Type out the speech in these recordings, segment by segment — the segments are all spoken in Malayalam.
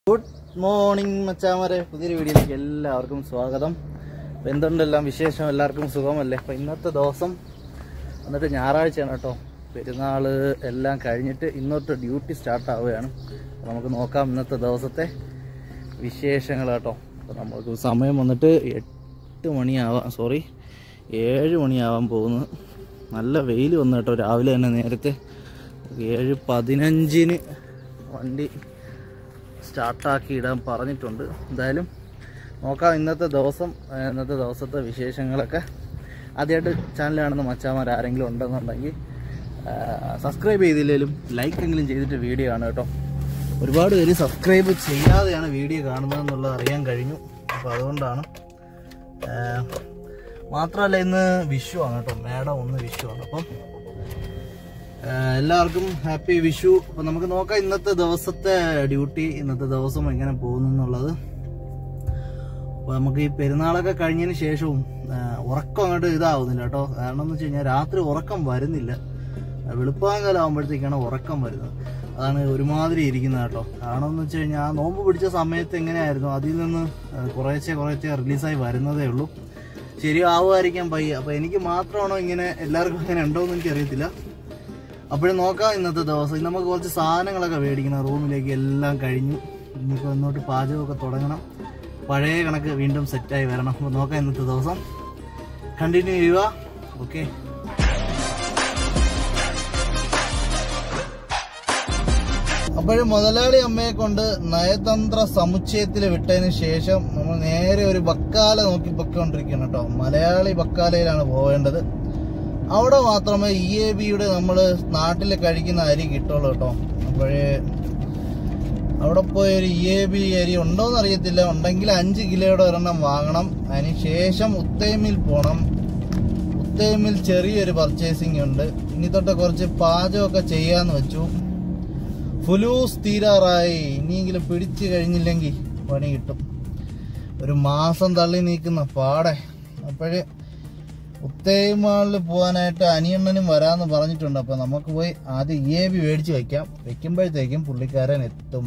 ഗുഡ് മോർണിംഗ് മച്ചാമാരെ പുതിയൊരു വീഡിയോയിലേക്ക് എല്ലാവർക്കും സ്വാഗതം അപ്പോൾ എന്തുണ്ടെല്ലാം വിശേഷം എല്ലാവർക്കും സുഖമല്ലേ അപ്പോൾ ഇന്നത്തെ ദിവസം എന്നിട്ട് ഞായറാഴ്ചയാണ് കേട്ടോ പെരുന്നാൾ എല്ലാം കഴിഞ്ഞിട്ട് ഇന്നത്തെ ഡ്യൂട്ടി സ്റ്റാർട്ട് ആവുകയാണ് അപ്പോൾ നമുക്ക് നോക്കാം ഇന്നത്തെ ദിവസത്തെ വിശേഷങ്ങൾ കേട്ടോ അപ്പോൾ നമുക്ക് സമയം വന്നിട്ട് എട്ട് മണിയാവാം സോറി ഏഴ് മണിയാവാൻ പോകുന്നു നല്ല വെയിൽ വന്നു കേട്ടോ രാവിലെ തന്നെ നേരത്തെ ഏഴ് പതിനഞ്ചിന് വണ്ടി സ്റ്റാർട്ടാക്കി ഇടാൻ പറഞ്ഞിട്ടുണ്ട് എന്തായാലും നോക്കാം ഇന്നത്തെ ദിവസം ആ, ഇന്നത്തെ ദിവസത്തെ വിശേഷങ്ങളൊക്കെ ആദ്യമായിട്ട് ചാനൽ കാണുന്ന മച്ചാമാർ ആരെങ്കിലും ഉണ്ടെന്നുണ്ടെങ്കിൽ സബ്സ്ക്രൈബ് ചെയ്തില്ലെങ്കിലും ലൈക്ക് എങ്കിലും ചെയ്തിട്ട് വീഡിയോ കാണുക കേട്ടോ ഒരുപാട് പേര് സബ്സ്ക്രൈബ് ചെയ്യാതെയാണ് വീഡിയോ കാണുന്നതെന്നുള്ളത് അറിയാൻ കഴിഞ്ഞു അപ്പോൾ അതുകൊണ്ടാണ് ആ, മാത്രമല്ല ഇന്ന് വിഷു ആണ് കേട്ടോ മേഡം ഒന്ന് വിഷു ആണ് അപ്പം ആഹ് എല്ലാവർക്കും ഹാപ്പി വിഷു അപ്പൊ നമുക്ക് നോക്കാം ഇന്നത്തെ ദിവസത്തെ ഡ്യൂട്ടി ഇന്നത്തെ ദിവസം എങ്ങനെ പോകുന്നു എന്നുള്ളത് അപ്പൊ നമുക്ക് ഈ പെരുന്നാളൊക്കെ കഴിഞ്ഞതിന് ശേഷവും ആഹ് ഉറക്കം അങ്ങോട്ട് ഇതാവുന്നില്ല കേട്ടോ കാരണം എന്ന് വെച്ച് കഴിഞ്ഞാൽ രാത്രി ഉറക്കം വരുന്നില്ല വെളുപ്പാങ്കാലം ആകുമ്പോഴത്തേക്കാണ് ഉറക്കം വരുന്നത് അതാണ് ഒരുമാതിരി ഇരിക്കുന്നത് കേട്ടോ കാരണം എന്ന് വെച്ച് കഴിഞ്ഞാൽ ആ നോമ്പ് പിടിച്ച സമയത്ത് എങ്ങനെയായിരുന്നു അതിൽ നിന്ന് ആഹ് കുറേശ്ശെ കുറേശ്ശെ റിലീസായി വരുന്നതേ ഉള്ളൂ ശരിയാവുമായിരിക്കാം പയ്യെ അപ്പൊ എനിക്ക് മാത്രമാണോ ഇങ്ങനെ എല്ലാവർക്കും അങ്ങനെ ഉണ്ടോ എന്ന് എനിക്കറിയത്തില്ല അപ്പോഴും നോക്കാം ഇന്നത്തെ ദിവസം ഇന്ന് നമുക്ക് കുറച്ച് സാധനങ്ങളൊക്കെ മേടിക്കണം റൂമിലേക്ക് എല്ലാം കഴിഞ്ഞു ഇനിയിപ്പോൾ ഇന്നോട്ട് പാചകമൊക്കെ തുടങ്ങണം പഴയ കണക്ക് വീണ്ടും സെറ്റായി വരണം അപ്പോൾ നോക്കാം ഇന്നത്തെ ദിവസം കണ്ടിന്യൂ ചെയ്യുക ഓക്കെ അപ്പോഴും മുതലാളി അമ്മയെ കൊണ്ട് നയതന്ത്ര സമുച്ചയത്തിൽ വിട്ടതിന് ശേഷം നമ്മൾ നേരെ ഒരു ബക്കാല നോക്കി പൊയ്ക്കൊണ്ടിരിക്കുകയാണ് കേട്ടോ മലയാളി ബക്കാലയിലാണ് പോവേണ്ടത് അവിടെ മാത്രമേ ഇ എ ബിയുടെ നമ്മൾ നാട്ടിൽ കഴിക്കുന്ന അരി കിട്ടുള്ളൂ കേട്ടോ അപ്പോഴേ അവിടെ പോയി ഒരു ഇ എ ബി അരി ഉണ്ടോന്ന് അറിയത്തില്ല ഉണ്ടെങ്കിൽ അഞ്ച് കിലോയുടെ ഒരെണ്ണം വാങ്ങണം അതിന് ശേഷം ഉത്തേമിൽ പോണം ഉത്തേമിൽ ചെറിയൊരു പർച്ചേസിംഗ് ഉണ്ട് ഇനി തൊട്ട് കുറച്ച് പാചകമൊക്കെ ചെയ്യാന്ന് വെച്ചു ഫുലൂസ് തീരാറായി ഇനിയെങ്കിലും പിടിച്ചു കഴിഞ്ഞില്ലെങ്കിൽ പണി കിട്ടും ഒരു മാസം തള്ളി നീക്കുന്ന പാടെ അപ്പോഴേ ഉത്തേമാളിൽ പോകാനായിട്ട് അനിയണ്ണനും വരാന്ന് പറഞ്ഞിട്ടുണ്ട് അപ്പൊ നമുക്ക് പോയി ആദ്യം ഇ എ ബി മേടിച്ച് വെക്കാം വെക്കുമ്പോഴത്തേക്കും പുള്ളിക്കാരൻ എത്തും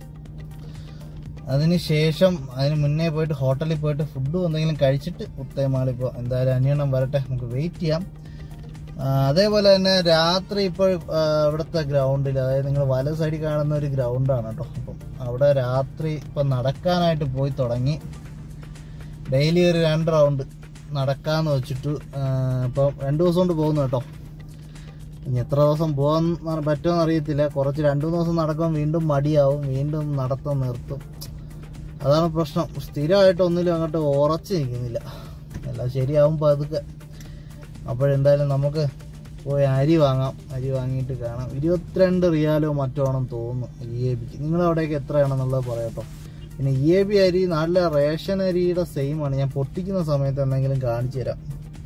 അതിനുശേഷം അതിന് മുന്നേ പോയിട്ട് ഹോട്ടലിൽ പോയിട്ട് ഫുഡ് എന്തെങ്കിലും കഴിച്ചിട്ട് ഉത്തേമാളിൽ പോവാം എന്തായാലും അനിയണ്ണം വരട്ടെ നമുക്ക് വെയിറ്റ് ചെയ്യാം ആ, അതേപോലെ തന്നെ രാത്രി ഇപ്പോൾ ആ, ഇവിടുത്തെ ഗ്രൗണ്ടിൽ അതായത് നിങ്ങൾ വല സൈഡിൽ കാണുന്ന ഒരു ഗ്രൗണ്ടാണ് കേട്ടോ അപ്പം അവിടെ രാത്രി ഇപ്പം നടക്കാനായിട്ട് പോയി തുടങ്ങി ഡെയിലി ഒരു രണ്ട് റൗണ്ട് നടക്കാന്ന് വെച്ചിട്ട് ആ, ഇപ്പം രണ്ട് ദിവസം കൊണ്ട് പോകുന്നു കേട്ടോ ഇനി എത്ര ദിവസം പോകാൻ പറ്റുമെന്ന് അറിയത്തില്ല കുറച്ച് രണ്ടു മൂന്ന് ദിവസം നടക്കുമ്പോൾ വീണ്ടും മടിയാവും വീണ്ടും നടത്തം നിർത്തും അതാണ് പ്രശ്നം സ്ഥിരമായിട്ട് ഒന്നിലും അങ്ങോട്ട് ഉറച്ചു നിൽക്കുന്നില്ല എല്ലാം ശരിയാവുമ്പോൾ അതൊക്കെ അപ്പോഴെന്തായാലും നമുക്ക് പോയി അരി വാങ്ങാം അരി വാങ്ങിയിട്ട് കാണാം ഇരുപത്തിരണ്ട് റിയാലോ മറ്റോ ആണെന്ന് തോന്നുന്നു ഇ എ ബിക്ക് നിങ്ങളവിടെയൊക്കെ എത്രയാണെന്നുള്ളത് പറയാട്ടോ പിന്നെ ഇ എ ബി അരി നാട്ടിലെ റേഷൻ അരിയുടെ സെയിം ആണ് ഞാൻ പൊട്ടിക്കുന്ന സമയത്ത് എന്തെങ്കിലും കാണിച്ചു തരാം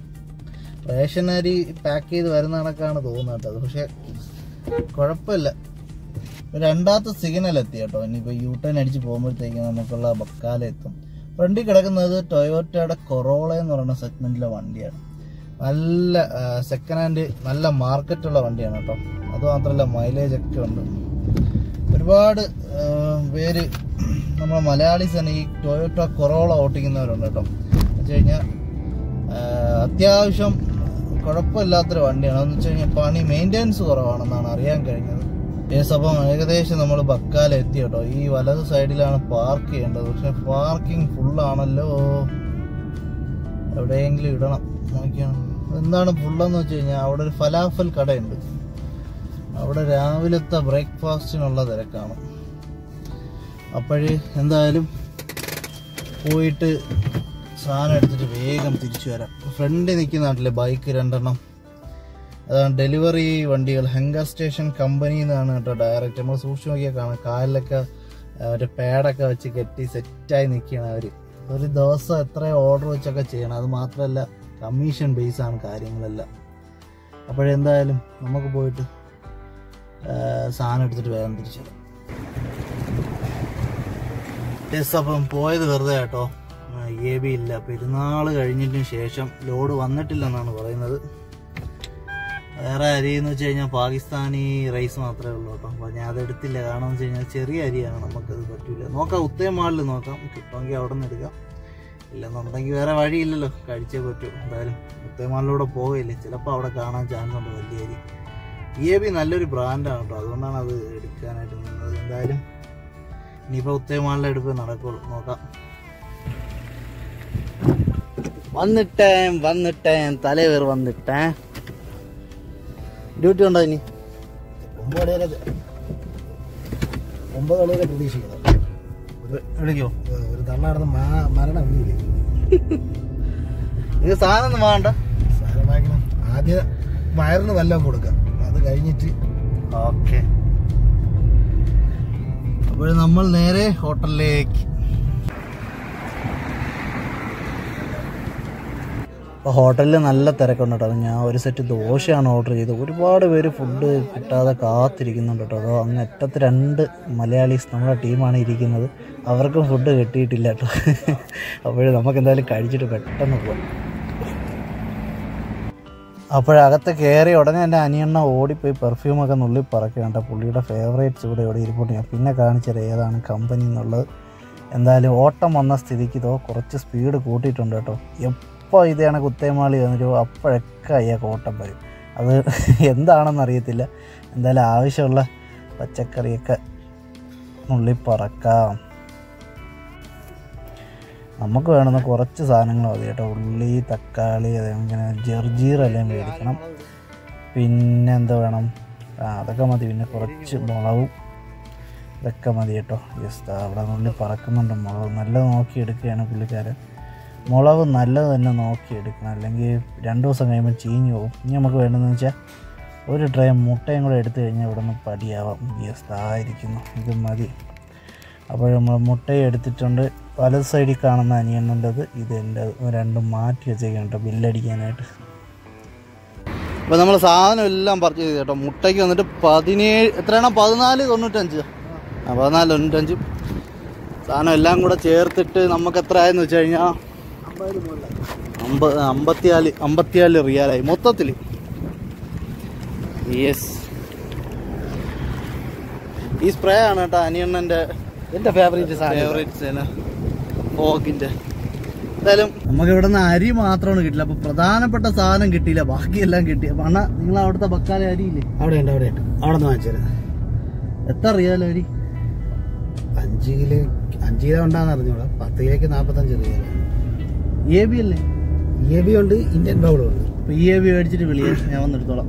റേഷൻ അരി പാക്ക് ചെയ്ത് വരുന്ന കണക്കാണ് തോന്നുന്നത് കേട്ടോ പക്ഷെ കുഴപ്പമില്ല രണ്ടാമത്തെ സിഗ്നൽ എത്തി കേട്ടോ ഇനിയിപ്പോൾ യു ടേൺ അടിച്ച് പോകുമ്പോഴത്തേക്കും നമുക്കുള്ള ബക്കാല എത്തും ഫ്രണ്ടിൽ കിടക്കുന്നത് ടൊയോട്ടയുടെ കൊറോള എന്ന് പറയുന്ന സെഗ്മെന്റിലെ വണ്ടിയാണ് നല്ല സെക്കൻഡ് ഹാൻഡ് നല്ല മാർക്കറ്റുള്ള വണ്ടിയാണ് കേട്ടോ അത് മാത്രമല്ല മൈലേജ് ഒക്കെ ഉണ്ട് ഒരുപാട് ആ, പേര് നമ്മളെ മലയാളീസ് തന്നെ ഈ ടൊയോട്ട കൊറോള ഓട്ടിക്കുന്നവരുണ്ട് കേട്ടോ വെച്ച് കഴിഞ്ഞാൽ അത്യാവശ്യം കുഴപ്പമില്ലാത്തൊരു വണ്ടിയാണ് എന്ന് വെച്ച് കഴിഞ്ഞാൽ പണി മെയിൻ്റെനൻസ് കുറവാണെന്നാണ് അറിയാൻ കഴിഞ്ഞത് യെസ് അപ്പം ഏകദേശം നമ്മൾ ബക്കാല എത്തി കേട്ടോ ഈ വലത് സൈഡിലാണ് പാർക്ക് ചെയ്യേണ്ടത് പക്ഷെ പാർക്കിംഗ് ഫുള്ളാണല്ലോ എവിടെയെങ്കിലും ഇടണം നോക്കിയാണ് എന്താണ് ഫുള്ളെന്ന് വെച്ച് കഴിഞ്ഞാൽ അവിടെ ഒരു ഫലാഫൽ കടയുണ്ട് അവിടെ രാവിലത്തെ ബ്രേക്ക്ഫാസ്റ്റിനുള്ള തിരക്കാണ് അപ്പോഴേ എന്തായാലും പോയിട്ട് സാധനം എടുത്തിട്ട് വേഗം തിരിച്ചു വരാം ഫ്രണ്ടിൽ നിൽക്കുന്ന നാട്ടിലെ ബൈക്ക് രണ്ടെണ്ണം അതാണ് ഡെലിവറി വണ്ടികൾ ഹെങ്കർ സ്റ്റേഷൻ കമ്പനി എന്നാണ് കേട്ടോ ഡയറക്റ്റ് നമ്മൾ സൂക്ഷിച്ച് നോക്കിയാൽ കാണാം കാലിലൊക്കെ ആ, ഒരു പാഡൊക്കെ വെച്ച് കെട്ടി സെറ്റായി നിൽക്കുകയാണ് അവർ ഒരു ദിവസം എത്ര ഓർഡർ വെച്ചൊക്കെ ചെയ്യണം അത് മാത്രമല്ല കമ്മീഷൻ ബേസ് ആണ് കാര്യങ്ങളെല്ലാം അപ്പോഴെന്തായാലും നമുക്ക് പോയിട്ട് ആ, സാധനം എടുത്തിട്ട് വേഗം തിരിച്ചു വരാം യെസ് അപ്പം പോയത് വെറുതെ കേട്ടോ എ ബി ഇല്ല പെരുന്നാൾ കഴിഞ്ഞതിന് ശേഷം ലോഡ് വന്നിട്ടില്ലെന്നാണ് പറയുന്നത് വേറെ അരി എന്ന് വെച്ച് കഴിഞ്ഞാൽ പാകിസ്ഥാനി റൈസ് മാത്രമേ ഉള്ളൂ കേട്ടോ അപ്പോൾ ഞാൻ അത് എടുത്തില്ല കാരണം എന്ന് വെച്ച് കഴിഞ്ഞാൽ ചെറിയ അരിയാണ് നമുക്കത് പറ്റൂല നോക്കാം ഉത്തേ മാളിൽ നോക്കാം കിട്ടുമെങ്കിൽ അവിടെ നിന്ന് എടുക്കാം ഇല്ലെന്നുണ്ടെങ്കിൽ വേറെ വഴിയില്ലല്ലോ കഴിച്ചേ പറ്റൂ എന്തായാലും ഉത്തേ മാളിലൂടെ പോവില്ലേ ചിലപ്പോൾ അവിടെ കാണാൻ ചാൻസ് ഉണ്ട് വലിയ അരി ഇ എ ബി നല്ലൊരു ബ്രാൻഡാണ് കേട്ടോ അതുകൊണ്ടാണ് അത് എടുക്കാനായിട്ട് നിന്നത് എന്തായാലും ഇനിയിപ്പോൾ ഉത്തേ മാളിലെ എടുപ്പേ നടക്കുള്ളൂ നോക്കാം വന്നിട്ടേൻ വന്നിട്ടേൻ തലവേർ വന്നിട്ടേൻ ഡ്യൂട്ടി ഉണ്ടോ ഇനി ഒമ്പത് കളിയിലെ ഒമ്പത് കളിയിലെ പ്രതീക്ഷിക്കണം വിളിക്കോ ഒരു- ഒരു തള്ളാടുന്ന മരണം ഇല്ലേ ഇത് സാധനം ഒന്നും വേണ്ട സാധനം വാങ്ങിക്കണം ആദ്യം വയറിന് വല്ലതും കൊടുക്കാം അത് കഴിഞ്ഞിട്ട് ഓക്കെ അപ്പോൾ നമ്മൾ നേരെ ഹോട്ടലിലേക്ക് അപ്പോൾ ഹോട്ടലിൽ നല്ല തിരക്കുണ്ട് കേട്ടോ ഞാൻ ഒരു സെറ്റ് ദോശയാണ് ഓർഡർ ചെയ്തത് ഒരുപാട് പേര് ഫുഡ് കിട്ടാതെ കാത്തിരിക്കുന്നുണ്ട് കേട്ടോ അതോ അങ്ങ് അറ്റത്ത് രണ്ട് മലയാളീസ് നമ്മുടെ ടീമാണ് ഇരിക്കുന്നത് അവർക്കും ഫുഡ് കിട്ടിയിട്ടില്ല കേട്ടോ അപ്പോൾ നമുക്ക് എന്തായാലും കഴിച്ചിട്ട് പെട്ടെന്ന് പോകാം അപ്പോഴകത്ത് കയറി ഉടനെ എൻ്റെ അനിയണ്ണ ഓടിപ്പോയി പെർഫ്യൂമൊക്കെ നുള്ളി പറക്കുകയാണ് കേട്ടോ പുള്ളിയുടെ ഫേവറേറ്റ്സ് ഇവിടെ ഇവിടെ ഇരിപ്പുണ്ട് ഞാൻ പിന്നെ കാണിച്ചത് ഏതാണ് കമ്പനി എന്നുള്ളത് എന്തായാലും ഓട്ടം വന്ന സ്ഥിതിക്ക് ഇതോ കുറച്ച് സ്പീഡ് കൂട്ടിയിട്ടുണ്ട് കേട്ടോ എപ്പോൾ ഇതാണ് കുത്തേമാളി വന്നിട്ട് അപ്പോഴൊക്കെ അയ്യാൾക്ക് ഓട്ടം വരും അത് എന്താണെന്ന് അറിയത്തില്ല എന്തായാലും ആവശ്യമുള്ള പച്ചക്കറിയൊക്കെ നുള്ളി പറക്കാം നമുക്ക് വേണ്ടുന്ന കുറച്ച് സാധനങ്ങൾ മതി കേട്ടോ ഉള്ളി തക്കാളി അതേങ്ങനെ ജർജീറെല്ലാം മേടിക്കണം പിന്നെ എന്താ വേണം ആ അതൊക്കെ മതി പിന്നെ കുറച്ച് മുളകും ഇതൊക്കെ മതി കേട്ടോ ജസ്റ്റ് അവിടെ നുള്ളി പറക്കുന്നുണ്ട് മുളക് നല്ലത് നോക്കി എടുക്കുകയാണ് പുള്ളിക്കാരൻ മുളക് നല്ലത് തന്നെ നോക്കി എടുക്കണം അല്ലെങ്കിൽ രണ്ട് ദിവസം കഴിയുമ്പോൾ ചീഞ്ഞു പോകും ഇനി നമുക്ക് വേണ്ടതെന്ന് വെച്ചാൽ ഒരു ട്രേ മുട്ടയും കൂടെ എടുത്തു കഴിഞ്ഞാൽ ഇവിടെ നിന്ന് പടിയാവാം ജസ്റ്റ് ആയിരിക്കുന്നു ഇത് മതി അപ്പോൾ നമ്മൾ മുട്ടയും എടുത്തിട്ടുണ്ട് വലത് സൈഡിൽ കാണുന്ന അനിയണ്ണൻ്റെത് ഇത് എൻ്റെ രണ്ടും മാറ്റി വെച്ചേക്കാണ് കേട്ടോ ബില്ലടിക്കാനായിട്ട് അപ്പോൾ നമ്മൾ സാധനം എല്ലാം പർച്ചേസ് ചെയ്തു കേട്ടോ മുട്ടയ്ക്ക് വന്നിട്ട് പതിനേഴ് എത്രയാണ് പതിനാല് തൊണ്ണൂറ്റഞ്ച് ആ പതിനാല് തൊണ്ണൂറ്റഞ്ച് സാധനം എല്ലാം കൂടെ ചേർത്തിട്ട് നമുക്ക് എത്ര ആയെന്ന് വെച്ച് കഴിഞ്ഞാൽ അമ്പത് അമ്പത്തിനാല് അമ്പത്തിനാല് റിയാലായി മൊത്തത്തിൽ യെസ് ഈ സ്പ്രേ ആണ് കേട്ടോ അനിയണ്ണൻ്റെ എൻ്റെ ഫേവറേറ്റ് ഫേവറേറ്റ് ഫോക്കിന്റെ എന്തായാലും നമുക്ക് ഇവിടെ നിന്ന് അരി മാത്രമാണ് കിട്ടില്ല അപ്പൊ പ്രധാനപ്പെട്ട സാധനം കിട്ടിയില്ല ബാക്കിയെല്ലാം കിട്ടി അപ്പൊ അണ്ണ നിങ്ങൾ അവിടുത്തെ ബക്കാല അരിയില്ലേ അവിടെ ഉണ്ട് അവിടെ ഉണ്ട് അവിടെ നിന്ന് വാങ്ങിച്ചത് എത്ര അറിയാലോ അരി അഞ്ച് കിലോ അഞ്ച് കിലോ ഉണ്ടാന്ന് അറിഞ്ഞോളാം പത്ത് കിലോക്ക് നാൽപ്പത്തഞ്ച് കിലോ എ ബി അല്ലേ എ ബി ഉണ്ട് ഇന്ത്യൻ ബൗളും ഉണ്ട് അപ്പൊ ഈ എ ബി മേടിച്ചിട്ട് വിളിയാ ഞാൻ വന്നെടുത്തോളാം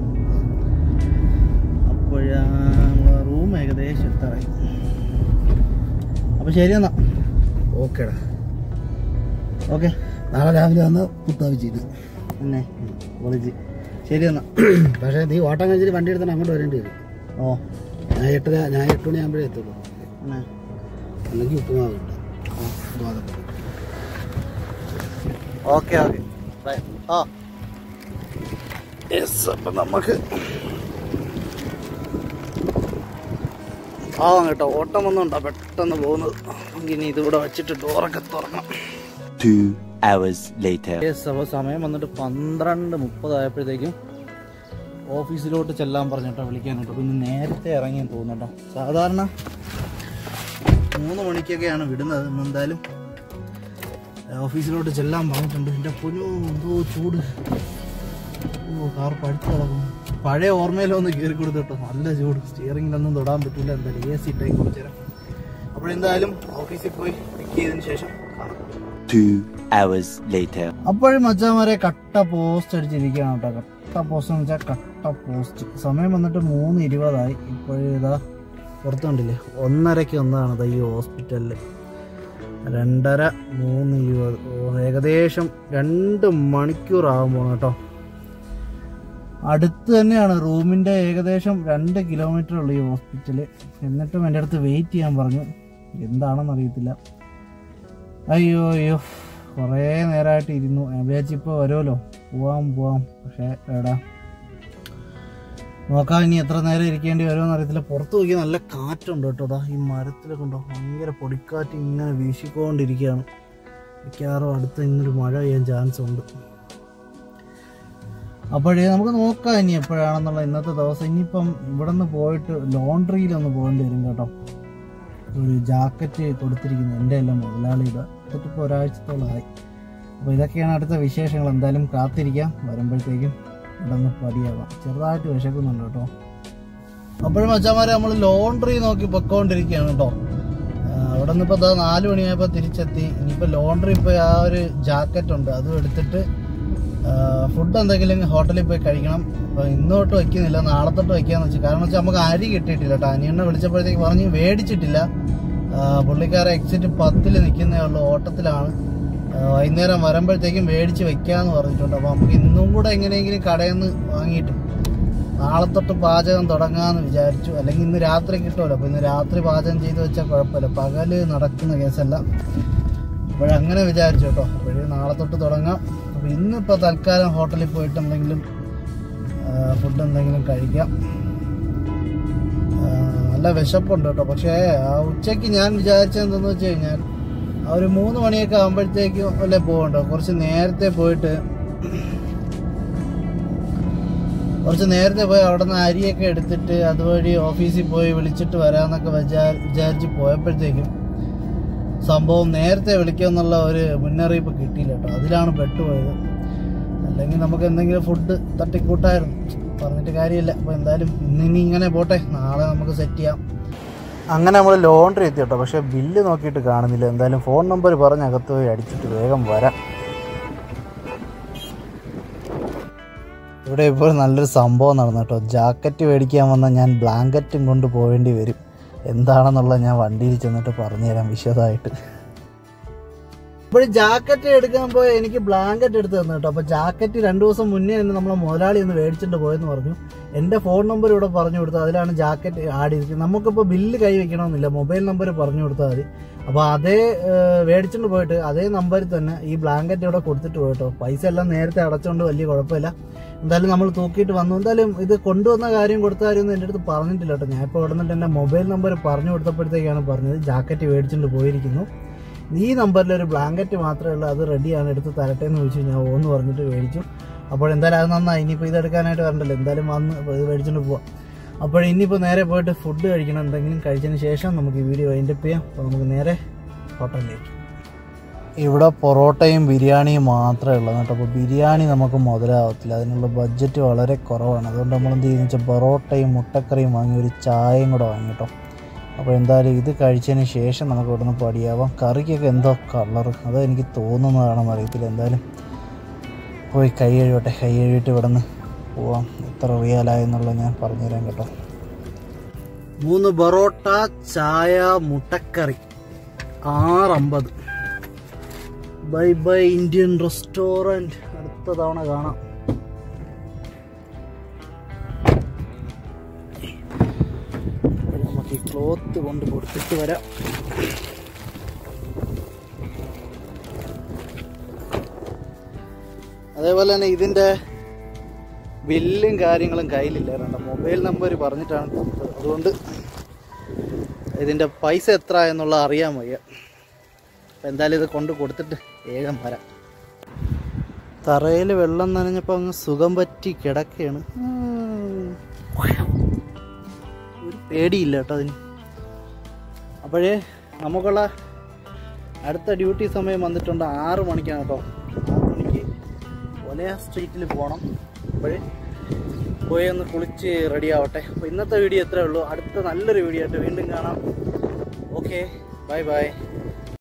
അപ്പോഴാ റൂം ഏകദേശം എത്താറായി അപ്പൊ ശരി എന്നാ ഓക്കേടാ ഓക്കെ നാളെ രാവിലെ വന്ന് പുത്താവി ചെയ്ത് പിന്നെ വിളിച്ച് ശരി എന്നാ പക്ഷേ നീ ഓട്ടം കഴിഞ്ഞിട്ട് വണ്ടി എടുത്തിട്ട് അങ്ങോട്ട് വരേണ്ടി വരും ഓ ഞാൻ എട്ടര ഞാൻ എട്ട് മണിയാകുമ്പോഴേ എത്തുള്ളൂ പിന്നെ അല്ലെങ്കിൽ ഉപ്പുമാവുണ്ട് ഗോതമ്പ് ഓക്കെ ഓക്കെ ബൈ ആ യെസ് അപ്പം നമുക്ക് ആ കേട്ടോ ഓട്ടം ഒന്നുണ്ടോ പെട്ടെന്ന് പോകുന്നത് നമുക്ക് ഇനി ഇതിവിടെ വെച്ചിട്ട് ഡോറൊക്കെ തുറക്കാം Two hours later. യെസ് അപ്പോൾ സമയം വന്നിട്ട് പന്ത്രണ്ട് മുപ്പതായപ്പോഴത്തേക്കും ഓഫീസിലോട്ട് ചെല്ലാൻ പറഞ്ഞിട്ടോ വിളിക്കാനായിട്ട് പിന്നെ നേരത്തെ ഇറങ്ങി തോന്നുട്ടോ സാധാരണ മൂന്ന് മണിക്കൊക്കെയാണ് വിടുന്നത് ഇന്ന് എന്തായാലും ഓഫീസിലോട്ട് ചെല്ലാൻ പറഞ്ഞിട്ടുണ്ട് എൻ്റെ പൊന്നു എന്തോ ചൂട് ഓ കാർ പഠിച്ചു കിടക്കുന്നു പഴയ ഓർമ്മയിലൊന്ന് കയറി കൊടുത്തിട്ടോ നല്ല ചൂട് സ്റ്റിയറിങ്ങിലൊന്നും തൊടാൻ പറ്റില്ല എന്തായാലും എ സി ഇട്ടേക്ക് കുറച്ച് നേരം അപ്പോഴെന്തായാലും ഓഫീസിൽ പോയി പിക്ക് ചെയ്തതിന് ശേഷം കാണാം Two hours later. അപ്പോഴും മച്ചാമാരെ കട്ട പോസ്റ്റ് അടിച്ചിരിക്കുകയാണ് കേട്ടോ കട്ട പോസ്റ്റ് എന്ന് വെച്ചാൽ കട്ട പോസ്റ്റ് സമയം വന്നിട്ട് മൂന്ന് ഇരുപതായി ഇപ്പോഴും ഇതാ പുറത്തുണ്ടല്ലേ ഒന്നരയ്ക്ക് ഒന്നാണ് ഇതാ ഈ ഹോസ്പിറ്റലിൽ രണ്ടര മൂന്ന് ഇരുപത് ഓ ഏകദേശം രണ്ട് മണിക്കൂർ ആകാൻ പോകണം കേട്ടോ അടുത്ത് തന്നെയാണ് റൂമിൻ്റെ ഏകദേശം രണ്ട് കിലോമീറ്റർ ഉള്ളു ഈ ഹോസ്പിറ്റല് എന്നിട്ടും എൻ്റെ അടുത്ത് വെയിറ്റ് ചെയ്യാൻ പറഞ്ഞു എന്താണെന്ന് അറിയത്തില്ല അയ്യോ അയ്യോ കുറേ നേരമായിട്ട് ഇരുന്നു ഞാൻ വിചാരിച്ചു ഇപ്പോൾ വരുമല്ലോ പോവാം പോവാം പക്ഷേ എടാ നോക്കാം ഇനി എത്ര നേരം ഇരിക്കേണ്ടി വരുമെന്ന് അറിയത്തില്ല പുറത്ത് നോക്കി നല്ല കാറ്റുണ്ട് കേട്ടോ ദാ ഈ മരത്തിലൊക്കെ ഉണ്ടോ ഭയങ്കര പൊടിക്കാറ്റ് ഇങ്ങനെ വീശിക്കൊണ്ടിരിക്കുകയാണ് മിക്കവാറും അടുത്ത് ഇന്നൊരു മഴ പെയ്യാൻ ചാൻസ് ഉണ്ട് അപ്പോഴേ നമുക്ക് നോക്കാം ഇനി എപ്പോഴാണെന്നുള്ള ഇന്നത്തെ ദിവസം ഇനിയിപ്പം ഇവിടെ നിന്ന് പോയിട്ട് ലോണ്ട്രിയിലൊന്ന് പോകേണ്ടി വരും കേട്ടോ ഒരു ജാക്കറ്റ് കൊടുത്തിരിക്കുന്നത് എൻ്റെ എല്ലാം മുതലാളിയുടെ ഇതിപ്പോൾ ഒരാഴ്ചത്തോളമായി അപ്പോൾ ഇതൊക്കെയാണ് അടുത്ത വിശേഷങ്ങൾ എന്തായാലും കാത്തിരിക്കാം വരുമ്പോഴത്തേക്കും ഇവിടെ നിന്ന് പടിയാവാം ചെറുതായിട്ട് വിശക്കുന്നുണ്ട് കേട്ടോ അപ്പോഴും മച്ചാമാരെ നമ്മൾ ലോണ്ട്രി നോക്കി പൊക്കോണ്ടിരിക്കുകയാണ് കേട്ടോ ആ, അവിടെ നിന്ന് ഇപ്പോൾ നാല് മണിയായപ്പോൾ തിരിച്ചെത്തി ഇനിയിപ്പോൾ ലോണ്ട്രി പോയി ആ ഒരു ജാക്കറ്റ് ഉണ്ട് അതും എടുത്തിട്ട് ഫുഡ് എന്തെങ്കിലും ഹോട്ടലിൽ പോയി കഴിക്കണം അപ്പോൾ ഇന്ന് തൊട്ട് വയ്ക്കുന്നില്ല നാളെ തൊട്ട് വയ്ക്കാന്ന് വെച്ചാൽ കാരണം വെച്ചാൽ നമുക്ക് അരി കിട്ടിയിട്ടില്ല കേട്ടോ അനിയണ്ണ വിളിച്ചപ്പോഴത്തേക്ക് പറഞ്ഞ് മേടിച്ചിട്ടില്ല ആ, പുള്ളിക്കാരെ എക്സിറ്റ് പത്തിൽ നിൽക്കുന്നേ ഉള്ളൂ ഓട്ടത്തിലാണ് ആ, വൈകുന്നേരം വരുമ്പോഴത്തേക്കും മേടിച്ച് വെക്കാന്ന് പറഞ്ഞിട്ടുണ്ട് അപ്പോൾ നമുക്ക് ഇന്നും കൂടെ എങ്ങനെയെങ്കിലും കടയിൽ നിന്ന് വാങ്ങിയിട്ട് നാളെ തൊട്ട് പാചകം തുടങ്ങാന്ന് വിചാരിച്ചു അല്ലെങ്കിൽ ഇന്ന് രാത്രി കിട്ടുമല്ലോ അപ്പോൾ ഇന്ന് രാത്രി പാചകം ചെയ്ത് വെച്ചാൽ കുഴപ്പമില്ല പകല് നടക്കുന്ന കേസല്ല അപ്പോഴങ്ങനെ വിചാരിച്ചു കേട്ടോ അപ്പോഴേ നാളെ തൊട്ട് തുടങ്ങാം അപ്പോൾ ഇന്നിപ്പോൾ തൽക്കാലം ഹോട്ടലിൽ പോയിട്ട് എന്തെങ്കിലും ഫുഡ് എന്തെങ്കിലും കഴിക്കാം ആ, നല്ല വിശപ്പുണ്ട് കേട്ടോ പക്ഷേ ആ ഉച്ചയ്ക്ക് ഞാൻ വിചാരിച്ചത് എന്തെന്ന് വെച്ച് കഴിഞ്ഞാൽ ആ ഒരു മൂന്ന് മണിയൊക്കെ ആകുമ്പോഴത്തേക്കും അല്ലേ പോകണ്ടോ കുറച്ച് നേരത്തെ പോയിട്ട് കുറച്ച് നേരത്തെ പോയി അവിടെ നിന്ന് അരിയൊക്കെ എടുത്തിട്ട് അതുവഴി ഓഫീസിൽ പോയി വിളിച്ചിട്ട് വരാമെന്നൊക്കെ വിചാ- വിചാരിച്ച് പോയപ്പോഴത്തേക്കും സംഭവം നേരത്തെ വിളിക്കുമെന്നുള്ള ഒരു മുന്നറിയിപ്പ് കിട്ടിയില്ല കേട്ടോ അതിലാണ് പെട്ടുപോയത് അല്ലെങ്കിൽ നമുക്ക് എന്തെങ്കിലും ഫുഡ് തട്ടിക്കൂട്ടായിരുന്നു പറഞ്ഞിട്ട് കാര്യമില്ല അപ്പോൾ എന്തായാലും ഇന്നിനി ഇങ്ങനെ പോട്ടെ നാളെ നമുക്ക് സെറ്റ് ചെയ്യാം അങ്ങനെ നമ്മൾ ലോണ്ടറി എത്തി കേട്ടോ പക്ഷേ ബില്ല് നോക്കിയിട്ട് കാണുന്നില്ല എന്തായാലും ഫോൺ നമ്പർ പറഞ്ഞ് അകത്ത് പോയി അടിച്ചിട്ട് വേഗം വരാം ഇവിടെ ഇപ്പോൾ നല്ലൊരു സംഭവം നടന്നു കേട്ടോ ജാക്കറ്റ് മേടിക്കാൻ വന്ന ഞാൻ ബ്ലാങ്കറ്റും കൊണ്ട് പോവേണ്ടി വരും എന്താണെന്നുള്ളത് ഞാൻ വണ്ടിയിൽ ചെന്നിട്ട് പറഞ്ഞുതരാം വിശദമായിട്ട് ഇപ്പോൾ ജാക്കറ്റ് എടുക്കാൻ പോയ എനിക്ക് ബ്ലാങ്കറ്റ് എടുത്ത് തന്നു കേട്ടോ അപ്പോൾ ജാക്കറ്റ് രണ്ടു ദിവസം മുന്നേ തന്നെ നമ്മളെ മുതലാളി ഒന്ന് മേടിച്ചിട്ട് പോയെന്ന് പറഞ്ഞു എൻ്റെ ഫോൺ നമ്പർ ഇവിടെ പറഞ്ഞു കൊടുത്തു അതിലാണ് ജാക്കറ്റ് ആഡ് ചെയ്തിരിക്കുന്നത് നമുക്കിപ്പോൾ ബില്ല് കൈ വെക്കണമെന്നില്ല മൊബൈൽ നമ്പർ പറഞ്ഞു കൊടുത്താൽ മതി അപ്പോൾ അതേ ഏഹ്, മേടിച്ചിട്ട് പോയിട്ട് അതേ നമ്പറിൽ തന്നെ ഈ ബ്ലാങ്കറ്റ് ഇവിടെ കൊടുത്തിട്ട് പോയിട്ടോ പൈസ എല്ലാം നേരത്തെ അടച്ചുകൊണ്ട് വലിയ കുഴപ്പമില്ല എന്തായാലും നമ്മൾ തൂക്കിയിട്ട് വന്നു എന്തായാലും ഇത് കൊണ്ടുവന്ന കാര്യം കൊടുത്ത കാര്യമൊന്നും എൻ്റെ അടുത്ത് പറഞ്ഞിട്ടില്ല കേട്ടോ ഞാൻ ഇപ്പോൾ ഇവിടെ നിന്നിട്ട് എൻ്റെ മൊബൈൽ നമ്പർ പറഞ്ഞു കൊടുത്തപ്പോഴത്തേക്കാണ് പറഞ്ഞത് ജാക്കറ്റ് മേടിച്ചിട്ട് പോയിരിക്കുന്നു ഈ നമ്പറിൽ ഒരു ബ്ലാങ്കറ്റ് മാത്രമേ ഉള്ളൂ അത് റെഡിയാണ് എടുത്ത് തരട്ടെ എന്ന് ചോദിച്ചു ഞാൻ ഓന്ന് പറഞ്ഞിട്ട് മേടിച്ചു അപ്പോൾ എന്തായാലും അത് നന്നായി ഇനിയിപ്പോൾ ഇത് എടുക്കാനായിട്ട് വരണ്ടല്ലോ എന്തായാലും വന്ന് അപ്പോൾ ഇത് മേടിച്ചിട്ട് പോവാം അപ്പോൾ ഇനിയിപ്പോൾ നേരെ പോയിട്ട് ഫുഡ് കഴിക്കണം എന്തെങ്കിലും കഴിച്ചതിന് ശേഷം നമുക്ക് ഈ വീഡിയോ വൈൻഡപ്പ് ചെയ്യാം അപ്പോൾ നമുക്ക് നേരെ ഹോട്ടലിലേക്ക് ഇവിടെ പൊറോട്ടയും ബിരിയാണിയും മാത്രമേ ഉള്ളൂ കേട്ടോ അപ്പോൾ ബിരിയാണി നമുക്ക് മുതലാവത്തില്ല അതിനുള്ള ബഡ്ജറ്റ് വളരെ കുറവാണ് അതുകൊണ്ട് നമ്മൾ എന്ത് ചെയ്യുന്നത് വെച്ചാൽ പൊറോട്ടയും മുട്ടക്കറിയും വാങ്ങി ഒരു ചായയും കൂടെ വാങ്ങി കേട്ടോ അപ്പോൾ എന്തായാലും ഇത് കഴിച്ചതിന് ശേഷം നമുക്ക് ഇവിടെ നിന്ന് പടിയാവാം കറിക്കൊക്കെ എന്തോ കളർ അത് എനിക്ക് തോന്നുന്നതാണെന്ന് അറിയത്തില്ല എന്തായാലും പോയി കൈ കഴുകട്ടെ കൈ കഴുകിയിട്ട് ഇവിടെ നിന്ന് പോവാം എത്ര റിയാലായെന്നുള്ളത് ഞാൻ പറഞ്ഞുതരാം കേട്ടോ മൂന്ന് പൊറോട്ട ചായ മുട്ടക്കറി ആറമ്പത് ബൈ ബൈ ഇന്ത്യൻ റെസ്റ്റോറൻറ്റ് അടുത്ത തവണ കാണാം അപ്പോൾ നമുക്ക് ഈ ക്ലോത്ത് കൊണ്ട് കൊടുത്തിട്ട് വരാം അതേപോലെ തന്നെ ഇതിൻ്റെ ബില്ലും കാര്യങ്ങളും കയ്യിലില്ലായിരുന്നു മൊബൈൽ നമ്പർ പറഞ്ഞിട്ടാണ് കൊടുത്തത് അതുകൊണ്ട് ഇതിൻ്റെ പൈസ എത്ര എന്നുള്ള അറിയാൻ വയ്യ അപ്പം എന്തായാലും ഇത് കൊണ്ട് കൊടുത്തിട്ട് വേഗം വരാം തറയിൽ വെള്ളം നനഞ്ഞപ്പോൾ അങ്ങ് സുഖം പറ്റി കിടക്കുകയാണ് ഉം. ഒരു പേടിയില്ല കേട്ടോ അതിന് അപ്പോഴേ നമുക്കുള്ള അടുത്ത ഡ്യൂട്ടി സമയം വന്നിട്ടുണ്ട് ആറ് മണിക്കാണ് കേട്ടോ ആറ് മണിക്ക് ഒലയ സ്ട്രീറ്റിൽ പോകണം അപ്പോഴേ പോയി ഒന്ന് കുളിച്ച് റെഡി ആവട്ടെ അപ്പോൾ ഇന്നത്തെ വീഡിയോ എത്രയേ ഉള്ളൂ അടുത്ത നല്ലൊരു വീഡിയോ ആയിട്ട് വീണ്ടും കാണാം ഓക്കെ ബൈ ബൈ